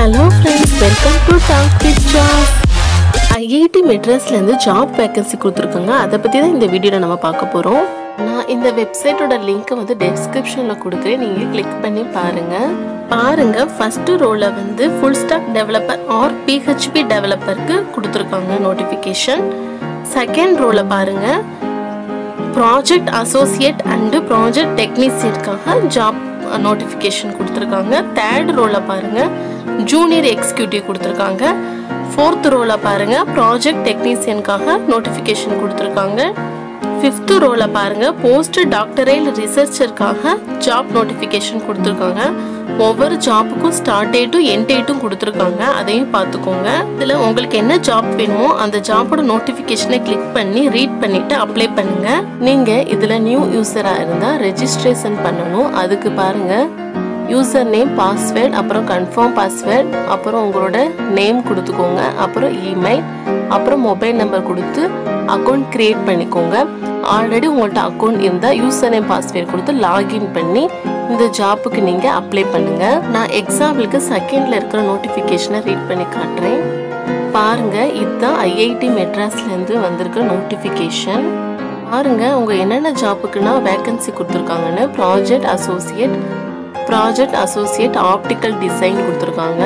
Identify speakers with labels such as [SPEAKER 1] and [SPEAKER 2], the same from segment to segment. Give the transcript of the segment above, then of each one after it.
[SPEAKER 1] hello friends welcome to talk with job IIT மெட்ராஸ்லேருந்து job vacancy கொடுத்துருக்காங்க அதை பற்றி தான் இந்த வீடியோவில் நம்ம பார்க்க போகிறோம் நான் இந்த வெப்சைட்டோட லிங்க்கை வந்து டெஸ்கிரிப்ஷனில் கொடுக்குறேன் நீங்கள் கிளிக் பண்ணி பாருங்கள் பாருங்கள் ஃபஸ்ட்டு ரோவில் வந்து full stack developer or PHP டெவலப்பருக்கு கொடுத்துருக்காங்க நோட்டிஃபிகேஷன் செகண்ட் ரோவில் பாருங்கள் ப்ராஜெக்ட் அசோசியேட் அண்டு ப்ராஜெக்ட் டெக்னீஷியனுக்காக ஜாப் நோட்டிஃபிகேஷன் கொடுத்துருக்காங்க தேர்ட் ரோவில் பாருங்கள் ஜூனியர் எக்ஸிக்யூட்டிவ் கொடுத்துருக்காங்க ஃபோர்த் ரோவில் பாருங்கள் ப்ராஜெக்ட் டெக்னீஷியனுக்காக நோட்டிஃபிகேஷன் கொடுத்துருக்காங்க ஃபிஃப்த்து ரோவில் பாருங்கள் போஸ்ட் டாக்டரேல் ரிசர்ச்சருக்காக ஜாப் நோட்டிஃபிகேஷன் கொடுத்துருக்காங்க ஒவ்வொரு ஜாப்புக்கும் ஸ்டார்ட் டேட்டும் என் டேட்டும் கொடுத்துருக்காங்க அதையும் பார்த்துக்கோங்க இதில் உங்களுக்கு என்ன ஜாப் வேணுமோ அந்த ஜாப்போட நோட்டிஃபிகேஷனை கிளிக் பண்ணி ரீட் பண்ணிவிட்டு அப்ளை பண்ணுங்கள் நீங்கள் இதில் நியூ யூஸராக இருந்தால் ரெஜிஸ்ட்ரேஷன் பண்ணணும் அதுக்கு பாருங்கள் யூசர் நேம் பாஸ்வேர்ட் அப்புறம் கன்ஃபார்ம் பாஸ்வேர்ட் அப்புறம் உங்களோட நேம் கொடுத்துக்கோங்க அப்புறம் இமெயில் அப்புறம் மொபைல் நம்பர் கொடுத்து அக்கௌண்ட் க்ரியேட் பண்ணிக்கோங்க ஆல்ரெடி உங்கள்கிட்ட அக்கௌண்ட் இருந்தால் யூசர் நேம் பாஸ்வேர்ட் கொடுத்து லாகின் பண்ணி இந்த ஜாப்புக்கு நீங்கள் அப்ளை பண்ணுங்கள் நான் எக்ஸாம்பிளுக்கு செகண்டில் இருக்கிற நோட்டிஃபிகேஷனை ரீட் பண்ணி காட்டுறேன் பாருங்க இதுதான் ஐஐடி மெட்ராஸ்லேருந்து வந்திருக்க நோட்டிஃபிகேஷன் பாருங்க உங்க என்னென்ன ஜாப்புக்குன்னா வேகன்சி கொடுத்துருக்காங்கன்னு project associate project associate optical design கொடுத்துருக்காங்க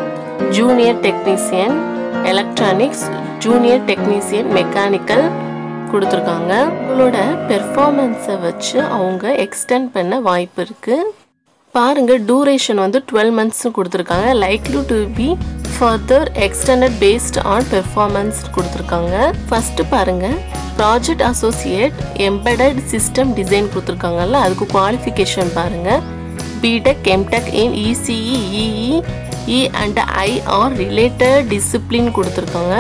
[SPEAKER 1] junior technician electronics junior technician mechanical கொடுத்துருக்காங்க உங்களோட பெர்ஃபார்மன்ஸை வச்சு அவங்க எக்ஸ்டெண்ட் பண்ண வாய்ப்பு இருக்குது பாருங்க டூரேஷன் வந்து டுவெல் மந்த்ஸ் கொடுத்துருக்காங்க likely to be further extended based on performance கொடுத்துருக்காங்க ஃபர்ஸ்ட் பாருங்க project associate embedded system design கொடுத்துருக்காங்கல்ல அதுக்கு குவாலிஃபிகேஷன் பாருங்க BTech MTech in ECE EE E and I or related discipline கொடுத்துருக்காங்க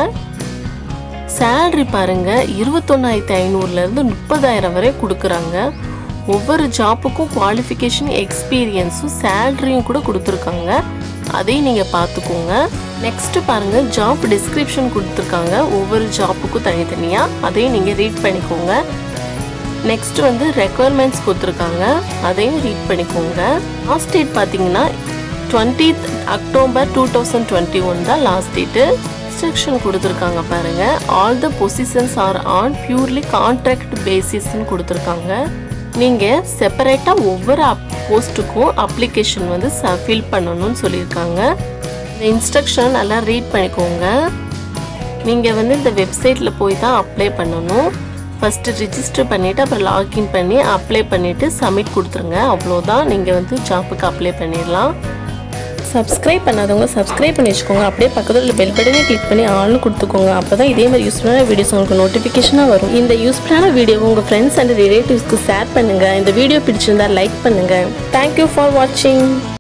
[SPEAKER 1] சேலரி பாருங்க இருபத்தொன்னாயிரத்தி ஐநூறுலேருந்து முப்பதாயிரம் வரை கொடுக்குறாங்க ஒவ்வொரு ஜாப்புக்கும் குவாலிஃபிகேஷன் எக்ஸ்பீரியன்ஸும் சேலரியும் கூட கொடுத்துருக்காங்க அதையும் நீங்கள் பார்த்துக்கோங்க நெக்ஸ்ட் பாருங்க ஜாப் டிஸ்கிரிப்ஷன் கொடுத்துருக்காங்க ஒவ்வொரு ஜாப்புக்கும் தனித்தனியாக அதையும் நீங்கள் ரீட் பண்ணிக்கோங்க நெக்ஸ்ட் வந்து ரெக்குவயர்மெண்ட்ஸ் கொடுத்துருக்காங்க அதையும் ரீட் பண்ணிக்கோங்க லாஸ்ட் டேட் பார்த்தீங்கன்னா twentieth October two thousand twenty one தான் லாஸ்ட் டேட்டு இன்ஸ்ட்ரக்ஷன் கொடுத்துருக்காங்க பாருங்க all the positions are on purely contract பேசிஸ்ன்னு கொடுத்துருக்காங்க நீங்கள் செப்பரேட்டாக ஒவ்வொரு போஸ்ட்டுக்கும் அப்ளிகேஷன் வந்து ஃபில் பண்ணணும்னு சொல்லியிருக்காங்க இந்த இன்ஸ்ட்ரக்ஷன் நல்லா ரீட் பண்ணிக்கோங்க நீங்கள் வந்து இந்த வெப்சைட்டில் போய் தான் அப்ளை பண்ணணும் ஃபஸ்ட்டு ரிஜிஸ்டர் பண்ணிவிட்டு அப்புறம் லாகின் பண்ணி அப்ளை பண்ணிவிட்டு சப்மிட் கொடுத்துருங்க அவ்வளோதான் நீங்கள் வந்து ஜாப்புக்கு அப்ளை பண்ணிடலாம் சப்ஸ்கிரைப் பண்ணாதவங்க சப்ஸ்கிரைப் பண்ணி வச்சுக்கோங்க அப்படியே பக்கத்தில் பெல் பட்டனே கிளிக் பண்ணி ஆள்னு கொடுத்துக்கோங்க அப்போ தான் இதே மாதிரி யூஸ்ஃபுல்லான வீடியோஸ் உங்களுக்கு நோட்டிஃபிகேஷனாக வரும் இந்த யூஸ்ஃபுல்லான வீடியோ உங்கள் ஃப்ரெண்ட்ஸ் அண்ட் ரிலேட்டிவ்ஸ்க்கு ஷேர் பண்ணுங்கள் இந்த வீடியோ பிடிச்சிருந்தா லைக் பண்ணுங்கள் தேங்க்யூ ஃபார் வாட்சிங்